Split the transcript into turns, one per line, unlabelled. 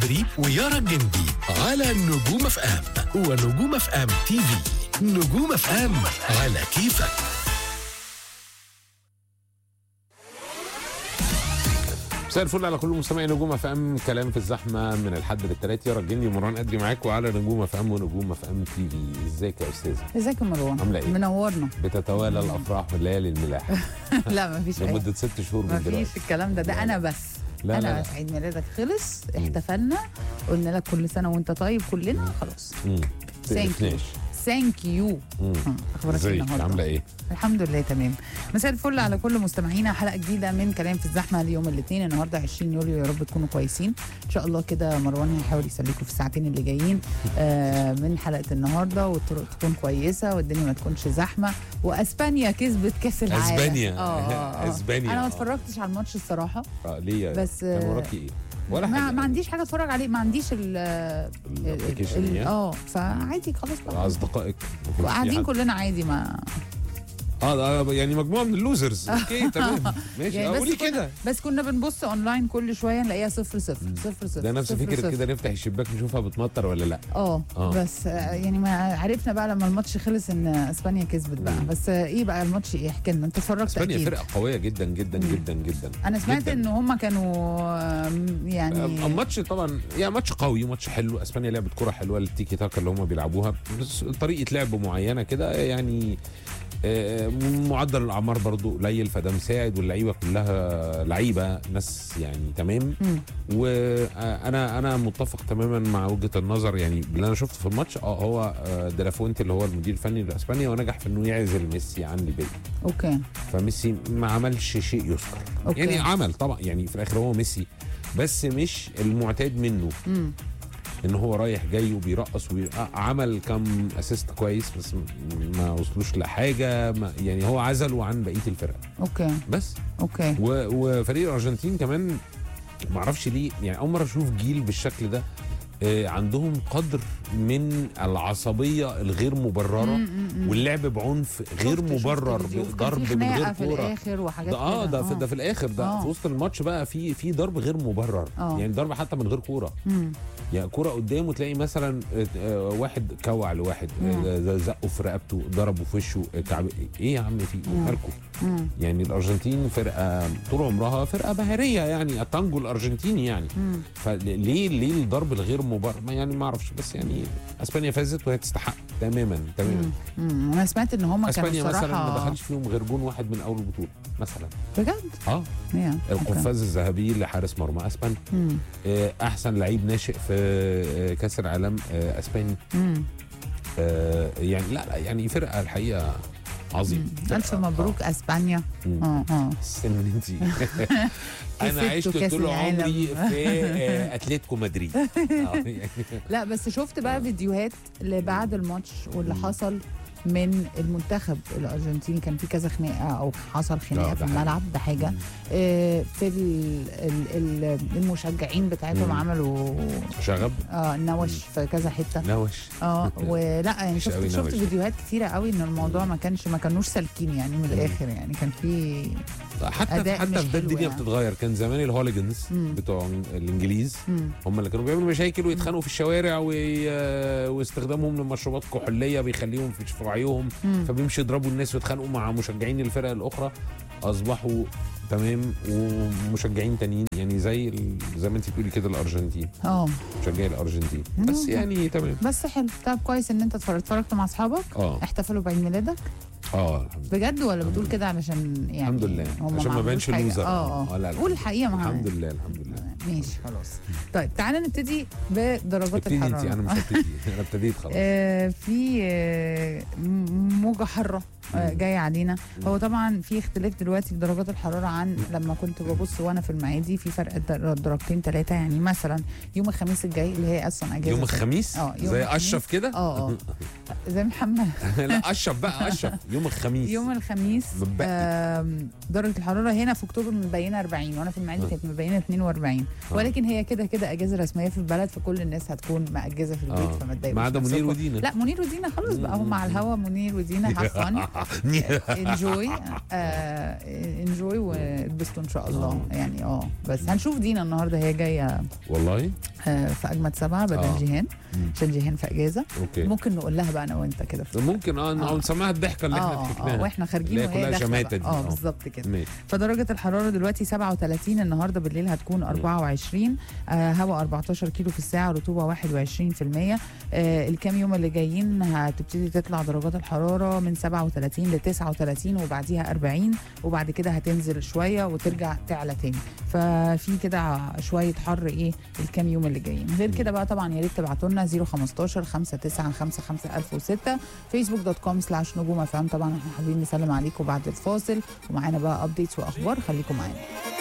البدري ويارا الجندي على نجوم اف ام ونجوم اف ام تي في نجوم اف ام على كيفك
مساء الفل على كل مستمعي نجوم اف ام كلام في الزحمه من الحد للتلات يا رجلني ومروان قدري معاكم على نجوم اف ام ونجوم اف ام تي في ازيك يا استاذه
ازيك يا مروان
عاملة إيه؟
منورنا
بتتوالى الافراح من ليالي الملاح
لا مفيش أي
لمده ست شهور من
مفيش
دلوقتي
الكلام ده ده انا بس
لا،
انا
لا، لا.
بس عيد ميلادك خلص احتفلنا قلنا لك كل سنه وانت طيب كلنا خلاص
مم.
Thank you.
تقرفناش.
ثانك يو
مم.
اخبارك إيه
ازيك
النهارده
عامله ايه
الحمد لله تمام مساء الفل على كل مستمعينا حلقه جديده من كلام في الزحمه اليوم الاثنين النهارده 20 يوليو يا رب تكونوا كويسين ان شاء الله كده مروان هيحاول يسليكم في الساعتين اللي جايين آه من حلقه النهارده والطرق تكون كويسه والدنيا ما تكونش زحمه واسبانيا كسبت كاس العالم
اسبانيا
اه اه اه
اسبانيا
انا ما
آه.
اتفرجتش على الماتش الصراحه
اه ليه
بس،
كان
آه،
وراكي ايه ولا
ما,
حاجه
ما عنديش حاجه اتفرج عليه ما عنديش ال
الابلكيشن
ال-
يعني
اه فعادي خلاص بقى
اصدقائك ما كانش في
قاعدين
حد؟
كلنا عادي ما
اه ده يعني مجموعه من اللوزرز اوكي تمام ماشي
يعني
آه، قولي
كنا-
كده
بس كنا بنبص اونلاين كل شويه نلاقيها صفر صفر صفر صفر
ده نفس
صفر
فكره
صفر.
كده نفتح الشباك نشوفها بتمطر ولا لا
اه
آه.
بس آه، يعني ما عرفنا بقى لما الماتش خلص ان اسبانيا كسبت بقى
مم.
بس آه، ايه بقى الماتش ايه احكي لنا انت اتفرجت
اسبانيا
اكيد
فرقه قويه جدا جدا
مم.
جدا جدا
انا سمعت
جداً.
ان هم كانوا آم، يعني
الماتش طبعا يعني ماتش قوي ماتش حلو اسبانيا لعبت كره حلوه التيكي تاكا اللي هم بيلعبوها بس طريقه لعب معينه كده يعني آه، معدل الاعمار برضو قليل فده مساعد واللعيبه كلها لعيبه ناس يعني تمام
مم.
وانا انا متفق تماما مع وجهه النظر يعني اللي انا شفته في الماتش اه هو آه، دلافونتي اللي هو المدير الفني لاسبانيا ونجح في انه يعزل ميسي عن الباقي
اوكي
فميسي ما عملش شيء يذكر
أوكي.
يعني عمل طبعا يعني في الاخر هو ميسي بس مش المعتاد منه
مم.
ان هو رايح جاي وبيرقص وعمل كام اسيست كويس بس م- ما وصلوش لحاجه ما يعني هو عزله عن بقيه الفرقه
اوكي
بس
اوكي
و- وفريق الارجنتين كمان ما اعرفش ليه يعني اول مره اشوف جيل بالشكل ده آه، عندهم قدر من العصبيه الغير مبرره
مم، مم، مم.
واللعب بعنف غير
شفت- شفت
مبرر
فيديو. وكان
ضرب
في
من غير
خناقة في
كوره
الاخر وحاجات
ده اه
كده.
ده في ده في الاخر ده
آه.
في وسط الماتش بقى في في ضرب غير مبرر
آه.
يعني ضرب حتى من غير كوره
مم.
يعني كوره قدامه تلاقي مثلا آه، آه، واحد كوع لواحد
مم.
آه، زقه في رقبته ضربه في وشه آه، كعب ايه يا عم في ايه
مم.
مالكم
مم.
يعني الارجنتين فرقه طول عمرها فرقه بهريه يعني التانجو الارجنتيني يعني
مم.
فليه ليه الضرب الغير مبرر ما يعني ما اعرفش بس يعني اسبانيا فازت وهي تستحق تماما تماما
مم. مم. انا سمعت ان هم كانوا
اسبانيا مثلا ما
الصراحه
دخلش فيهم غير جون واحد من اول البطوله مثلا
بجد
اه
yeah.
القفاز الذهبي لحارس مرمى اسبانيا
مم.
آه، احسن لعيب ناشئ في آه، كاس العالم آه، اسباني
مم.
آه، يعني لا لا يعني فرقه الحقيقه عظيم
مم. الف مبروك اسبانيا
مم.
اه اه
استنى انت انا
كسبتوا
عشت
كأس
طول
العالم.
عمري في آه، اتلتيكو مدريد آه، يعني
لا بس شفت بقى فيديوهات اللي بعد الماتش واللي حصل من المنتخب الارجنتيني كان في كذا خناقه او حصل
آه،
خناقه
ده
في
حقيقي.
الملعب ده حاجه آه، في ال ال ال المشجعين بتاعتهم
مم.
عملوا
شغب
اه نوش في كذا حته
نوش
اه ولا يعني
مش
شفت
قوي
شفت
نوش.
فيديوهات كتيره قوي ان الموضوع ما كانش ما كانوش سالكين يعني من الاخر يعني كان في
حتى
أداء
حتى
مش
في ده
حلو
الدنيا
يعني.
بتتغير كان زمان الهوليجنز
مم.
بتوع الانجليز
مم.
هم اللي كانوا بيعملوا مشاكل ويتخانقوا في الشوارع وي... واستخدامهم لمشروبات كحوليه بيخليهم في في وعيهم
مم.
فبيمشوا يضربوا الناس ويتخانقوا مع مشجعين الفرق الاخرى اصبحوا تمام ومشجعين تانيين يعني زي ال... زي ما انت بتقولي كده الارجنتين
اه
مشجعي الارجنتين بس
مم.
يعني تمام
بس حلو طب كويس ان انت اتفرجت اتفرجت مع اصحابك
اه
احتفلوا بعيد ميلادك
اه الحمد لله
بجد ولا بتقول كده علشان يعني
الحمد لله
هم
عشان ما
عملوش
بانش
حاجة؟
لوزر
اه
آه،
اه
لا، لا.
قول الحقيقه ما
الحمد لله الحمد لله
ماشي خلاص طيب تعالى نبتدي بدرجات
ابتدي انت
الحراره
انا مش هبتدي انا ابتديت خلاص
آه في آه م- موجه حاره آه
مم.
جايه علينا هو طبعا في اختلاف دلوقتي في درجات الحراره عن لما كنت ببص وانا في المعادي في فرق در- درجتين ثلاثه يعني مثلا يوم الخميس الجاي اللي هي اصلا اجازه
يوم الخميس
اه يوم
زي
الخميس.
اشرف كده
اه اه زي محمد
لا اشرف بقى اشرف يوم الخميس
يوم الخميس
متبقي.
آم، درجه الحراره هنا في اكتوبر مبينه 40 وانا في المعادي
آه.
كانت مبينه 42
آه.
ولكن هي كده كده اجازه رسميه في البلد فكل الناس هتكون مأجزه في البيت
آه.
فما تضايقوش
ما عدا منير
نفسكم.
ودينا
لا منير ودينا خلاص بقى هم على الهوا منير ودينا حفظان انجوي انجوي واتبسطوا ان شاء الله يعني اه بس هنشوف دينا النهارده هي جايه
والله
آه، في اجمد سبعه بدل
آه.
جيهان
مم.
عشان جيهان في اجازه
اوكي
ممكن نقول لها بقى انا وانت كده في
ممكن اه
آه.
نقعد نسمعها الضحكه اللي احنا
اه اه
ضحكناها
واحنا خارجين
اللي هي
وهي
كلها
داخلة
شماتة
بقى.
دي.
اه
آه.
بالظبط كده
ماشي
فدرجة الحرارة دلوقتي 37 النهاردة بالليل هتكون 24 آه هواء 14 كيلو في الساعة رطوبة 21% آه الكام يوم اللي جايين هتبتدي تطلع درجات الحرارة من 37 ل 39 وبعديها 40 وبعد كده هتنزل شوية وترجع تعلى تاني ففي كده شوية حر ايه الكام يوم اللي جايين غير كده بقى طبعا يا ريت تبعتوا لنا 015 5955 1006 فيسبوك دوت كوم سلاش نجوم اف ام طبعا احنا حابين نسلم عليكم بعد الفاصل ومعانا بقى ابديتس واخبار خليكم معانا